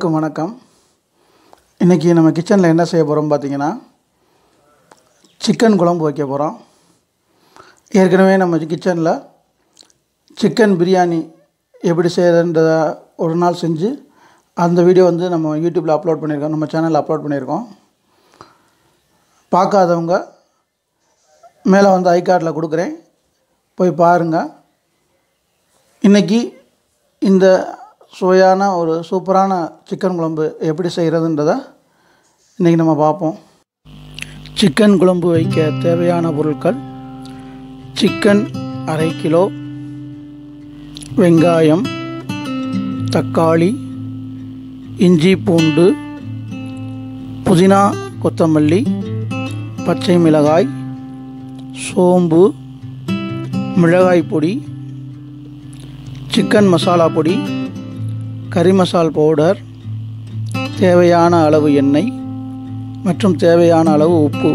அனைவருக்கும் வணக்கம் இன்றைக்கி நம்ம கிச்சனில் என்ன செய்ய போகிறோம் பார்த்தீங்கன்னா சிக்கன் குழம்பு வைக்க போகிறோம் ஏற்கனவே நம்ம கிச்சனில் சிக்கன் பிரியாணி எப்படி செய்கிறன்றத ஒரு நாள் செஞ்சு அந்த வீடியோ வந்து நம்ம யூடியூப்பில் அப்லோட் பண்ணியிருக்கோம் நம்ம சேனலில் அப்லோட் பண்ணியிருக்கோம் பார்க்காதவங்க மேலே வந்து ஐ கார்டில் கொடுக்குறேன் போய் பாருங்கள் இன்றைக்கி இந்த சுவையான ஒரு சூப்பரான சிக்கன் குழம்பு எப்படி செய்கிறதுன்றதை இன்றைக்கி நம்ம பார்ப்போம் சிக்கன் குழம்பு வைக்க தேவையான பொருட்கள் சிக்கன் அரை கிலோ வெங்காயம் தக்காளி இஞ்சி பூண்டு புதினா கொத்தமல்லி பச்சை மிளகாய் சோம்பு மிளகாய் பொடி சிக்கன் மசாலா பொடி கறி மசால் பவுடர் தேவையான அளவு எண்ணெய் மற்றும் தேவையான அளவு உப்பு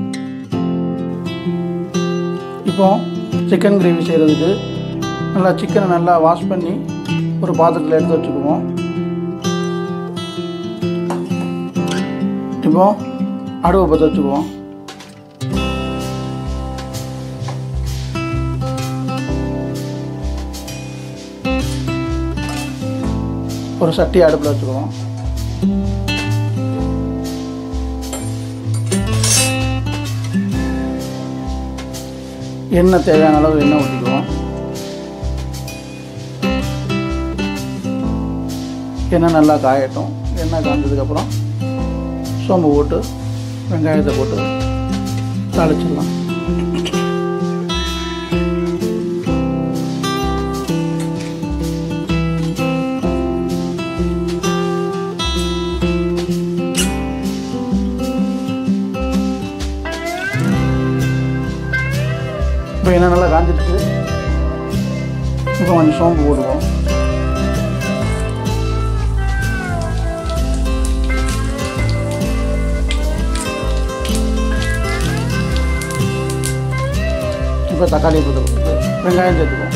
இப்போ சிக்கன் கிரேவி செய்கிறதுக்கு நல்லா சிக்கனை நல்லா வாஷ் பண்ணி ஒரு பாத்திரத்தில் எடுத்து வச்சுக்குவோம் இப்போ அடுவை பற்ற வச்சுக்குவோம் ஒரு சட்டி அடுப்பில் வச்சுக்குவோம் எண்ணெய் தேவையான அளவு எண்ணெய் ஊற்றிக்குவோம் எண்ணெய் நல்லா காயட்டும் எண்ணெய் காய்ஞ்சதுக்கப்புறம் சோம்பு போட்டு வெங்காயத்தை போட்டு தாளிச்சிடலாம் இப்போ எண்ணெய் நல்லா காஞ்சிடுச்சு இப்போ கொஞ்சம் சோம்பு போட்டுக்குவோம் இப்போ தக்காளி போட்டு வெங்காயம் சேர்த்துக்குவோம்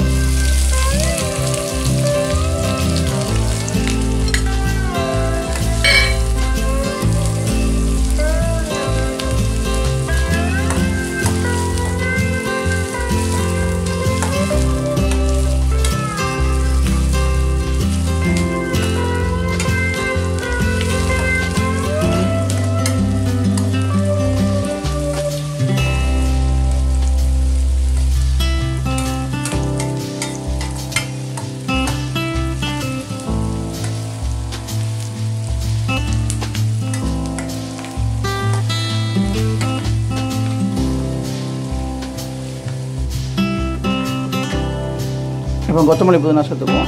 இப்போ கொத்தமல்லி புதினா சேர்த்துக்குவோம்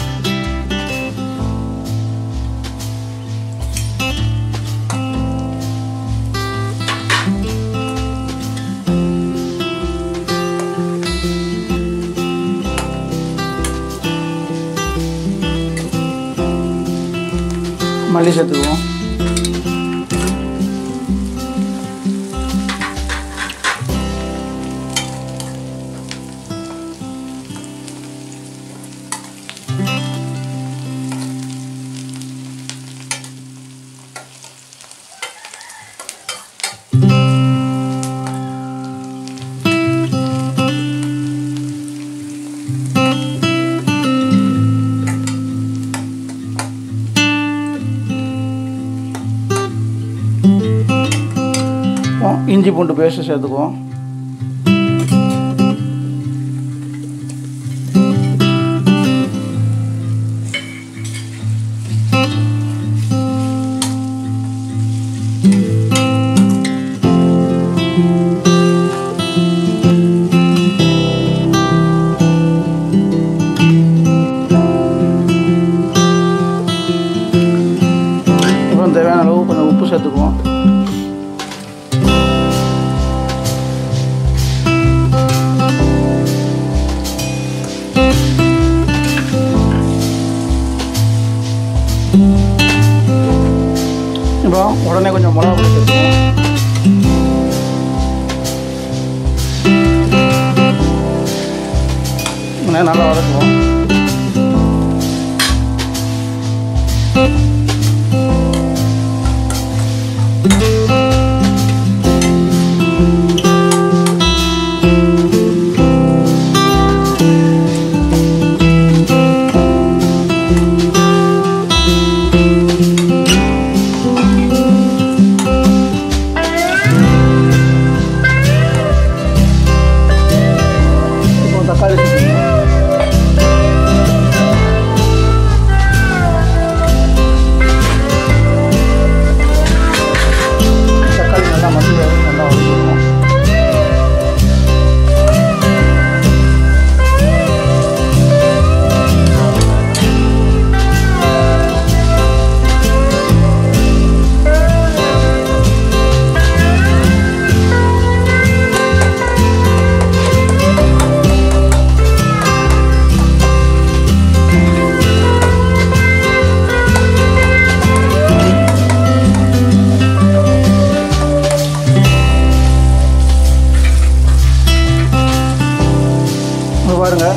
மல்லி சேர்த்துக்குவோம் இப்போ இஞ்சி பூண்டு பேஸ்ட்டு சேர்த்துக்குவோம் இப்போ தேவையான அளவு கொஞ்சம் உப்பு சேர்த்துக்குவோம் இப்போ உடனே கொஞ்சம் மிளகா பொடி சேர்த்துக்குவோம் உடனே நல்லா வதக்குவோம்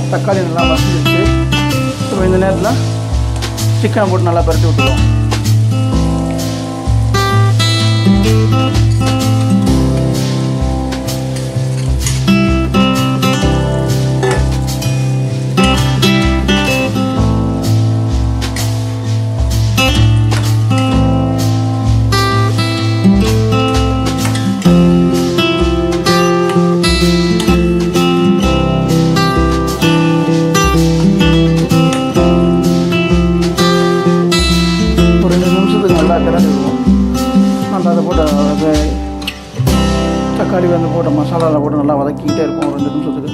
தக்காளி நல்லா மசிஞ்சிருச்சு இப்போ இந்த நேரத்தில் சிக்கனை போட்டு நல்லா பரட்டி விட்டுருவோம் ஒரு ரெண்டு நிமிஷத்துக்கு நல்லா கிளறி விடுவோம் நல்லா அதை போட்டு அது தக்காளி வந்து போட்ட மசாலாவில் போட்டு நல்லா வதக்கிக்கிட்டே இருக்கும் ஒரு ரெண்டு நிமிஷத்துக்கு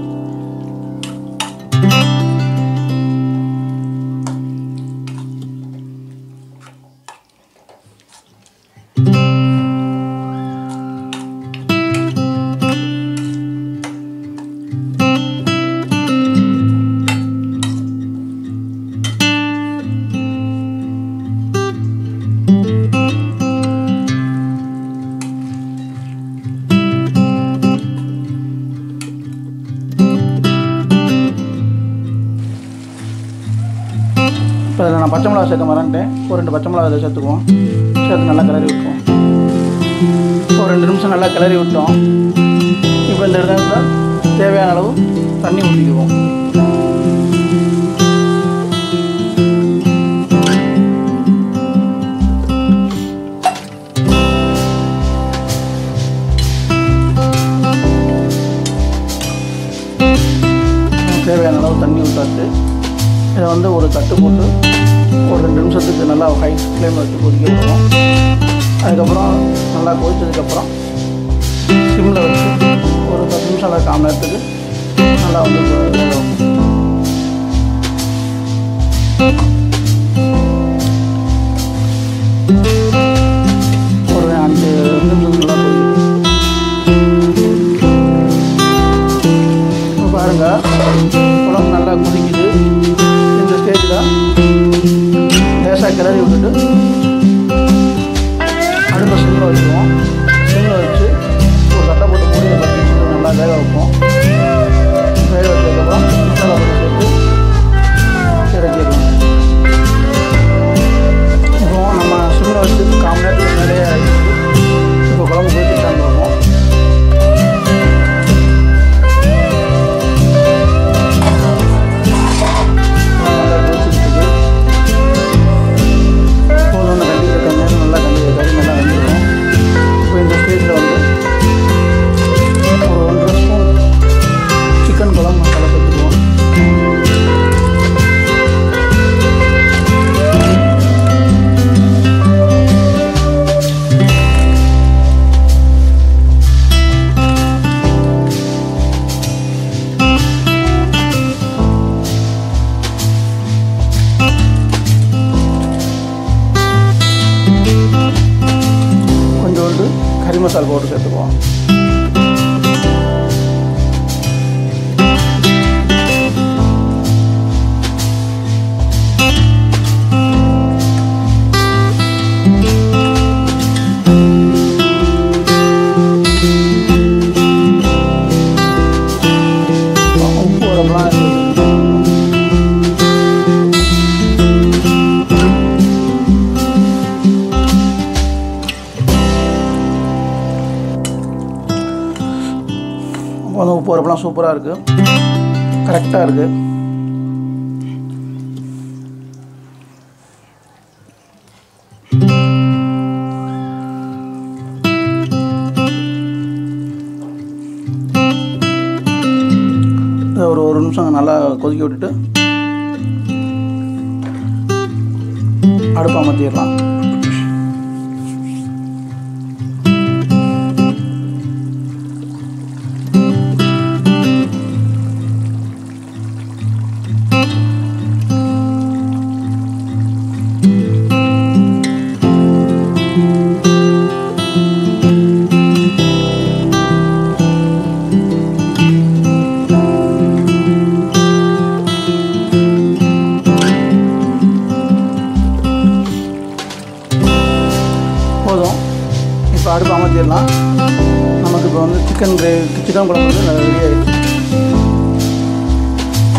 இப்போ அதில் நான் பச்சை மிளகா சேர்க்க மறந்துட்டேன் ஒரு ரெண்டு பச்சை மிளகா அதில் சேர்த்துக்குவோம் சேர்த்து நல்லா கிளறி விட்டுருவோம் ஒரு ரெண்டு நிமிஷம் நல்லா கிளறி விட்டோம் இப்போ இந்த இடத்துல தேவையான அளவு தண்ணி ஊற்றிக்குவோம் தேவையான அளவு தண்ணி ஊற்றாச்சு இதை வந்து ஒரு தட்டு போட்டு ஒரு ரெண்டு நிமிஷத்துக்கு நல்லா ஹை ஃப்ளேமில் வச்சு கொதிக்க விடுவோம் அதுக்கப்புறம் நல்லா கொதிச்சதுக்கப்புறம் சிம்மில் வச்சு ஒரு பத்து நிமிஷம் இல்லை கால் மணி நேரத்துக்கு நல்லா வந்து வேக வைப்போம். ஒரு அஞ்சு நிமிஷத்துக்கு நல்லா கொதிக்கும் இப்போ பாருங்க குழம்பு நல்லா கொதிக்குது இந்த ஸ்டேஜில் லேசாக கிளறி விட்டுட்டு அடுப்பை சிம்மில் வச்சுருவோம் சிம்மில் வச்சு ஒரு சட்டை போட்டு மூடி ஒரு பத்து நிமிஷத்துக்கு நல்லா வேக வைப்போம் வேக வச்சதுக்கப்புறம் மசாலா போட்டு சேர்த்து இறக்கிடலாம் இப்போ நம்ம சிம்மில் வச்சு கால் மணி நேரத்துக்கு மேலேயே ஆகிடுச்சு இப்போ குழம்பு கொதிச்சுட்டான்னு பார்ப்போம் நல்லா கொதிச்சுட்டு போதும் கண்டி நேரம் நல்லா கண்டி கறி நல்லா வந்துடும் இப்போ இந்த ஸ்டேஜில் வந்து ஒரு ஒன்றரை ஸ்பூன் சிக்கன் குழம்பு மசாலா சேர்த்துக்குவோம் கொஞ்சோண்டு கறி மசாலா பவுடர் சேர்த்துக்குவோம் உப்பு உரம்லாம் சேர்த்து வந்து உப்பு உரப்பெல்லாம் சூப்பராக இருக்குது கரெக்டாக இருக்குது இதை ஒரு ஒரு நிமிஷம் நல்லா கொதிக்க விட்டுட்டு அடுப்பை அமர்த்திடலாம் போதும் இப்போ அடுப்பு அமர்த்திடலாம் நமக்கு இப்போ வந்து சிக்கன் கிரேவி சிக்கன் குழம்பு வந்து ரெடி ஆயிடுச்சு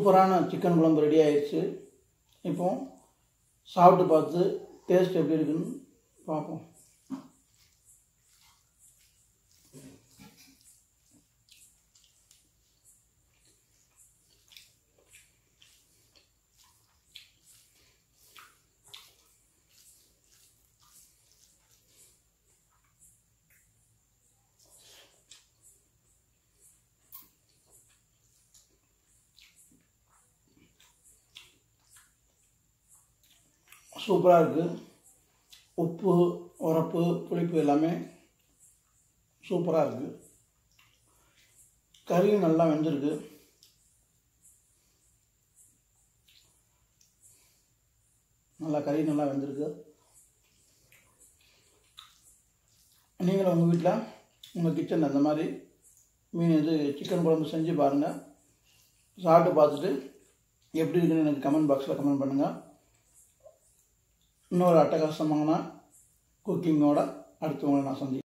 சூப்பரான சிக்கன் குழம்பு ரெடி ஆயிடுச்சு இப்போ சாப்பிட்டு பார்த்து டேஸ்ட் எப்படி இருக்குன்னு பார்ப்போம் சூப்பராக இருக்குது உப்பு உரப்பு புளிப்பு எல்லாமே சூப்பராக இருக்குது கறியும் நல்லா வெந்திருக்கு நல்லா கறி நல்லா வெந்திருக்கு நீங்களும் உங்கள் வீட்டில் உங்கள் கிச்சனில் அந்த மாதிரி மீன் இது சிக்கன் குழம்பு செஞ்சு பாருங்கள் சாப்பிட்டு பார்த்துட்டு எப்படி இருக்குன்னு எனக்கு கமெண்ட் பாக்ஸில் கமெண்ட் பண்ணுங்கள் இன்னொரு அட்டகாசமான குக்கிங்கோட அடுத்து உங்களை நான் சந்தி